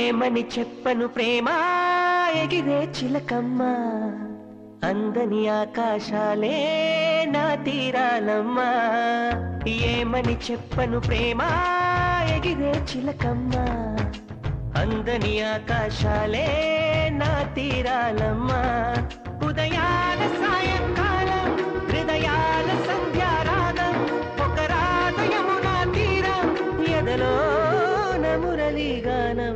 ఏమని చెప్పను ప్రేమ ఎగిరే చిలకమ్మ అందని ఆకాశాలే నా తీరాలమ్మా ఏమని చెప్పను ప్రేమ ఎగిరే చిలకమ్మ అందని ఆకాశాలే నా తీరాలమ్మా ఉదయాల సాయంకాలం హృదయాల సంధ్యారాగం ఒక రాగ యమునా తీరం ఎదలో మురళీగానం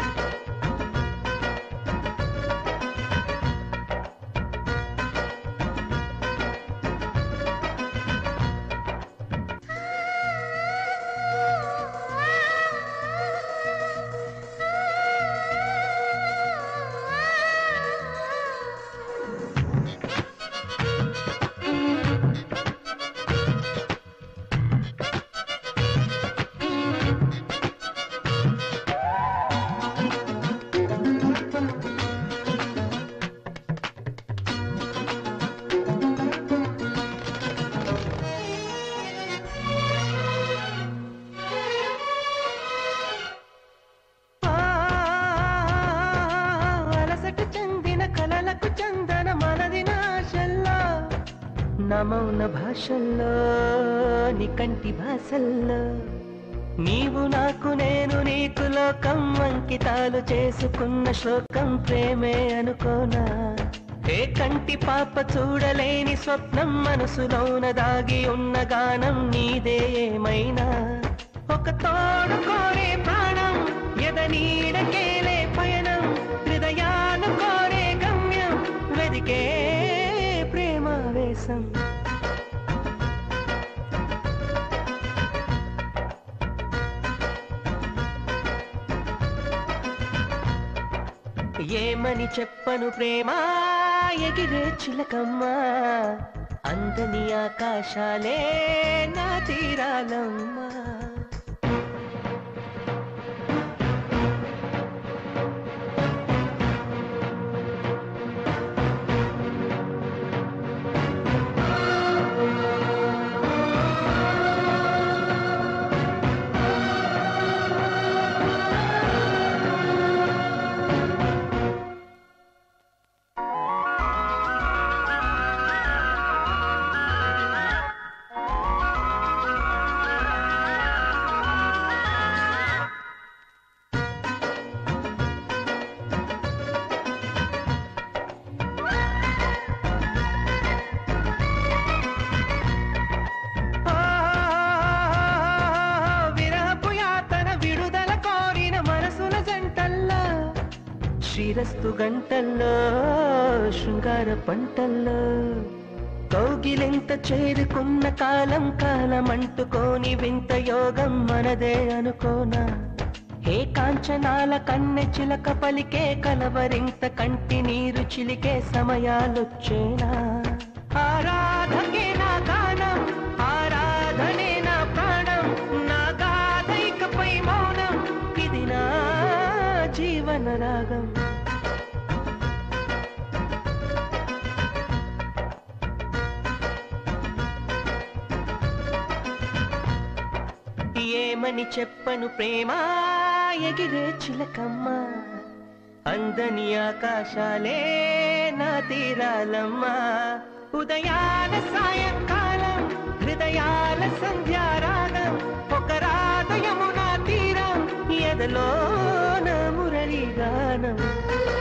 ఆ, అలసట చెందిన కలలకు చందన మనది నాశల్లో నా మౌన భాషల్లో నీ కంటి భాషల్లో నీవు నాకు నేను నీకు లోకం అంకితాలు చేసుకున్న శ్లోకం ప్రేమే అనుకోనా ఏ కంటి పాప చూడలేని స్వప్నం మనసులోన దాగి ఉన్న గానం నీదే ఏమైనా ఒక తోడు కోరే ప్రాణం ఎద నీడకేలే పయనం హృదయాలు కోరే గమ్యం వెదికే ప్రేమావేశం ఏమని చెప్పను ప్రేమ ఎగిరే చిలకమ్మ అందని ఆకాశాలే నా తీరాలమ్మా ఆ, విరహపు యాతన విడుదల కోరిన మనసుల జంటల్లో శ్రీరస్తు గంటల్లో శృంగార పంటల్లో కౌగిలింత చేరుకున్న కాలం కాలం అంటుకోని వింత యోగం మనదే అనుకోనా ఏ కాంచనాల కన్నె చిలక పలికే కలవరింత కంటి నీరు చిలికే సమయాలొచ్చేనా ఆరాధకే నా గానం ఆరాధనే నా ప్రాణం నా గాథైకపై మౌనం ఇది నా జీవన రాగం ఏమని చెప్పను ప్రేమ ఎగిరే చిలకమ్మ అందని ఆకాశాలే నా తీరాలమ్మా ఉదయాల సాయంకాలం హృదయాల సంధ్యారాగం ఒక రాగ యమునా తీరం ఎదలో నా మురళీగానం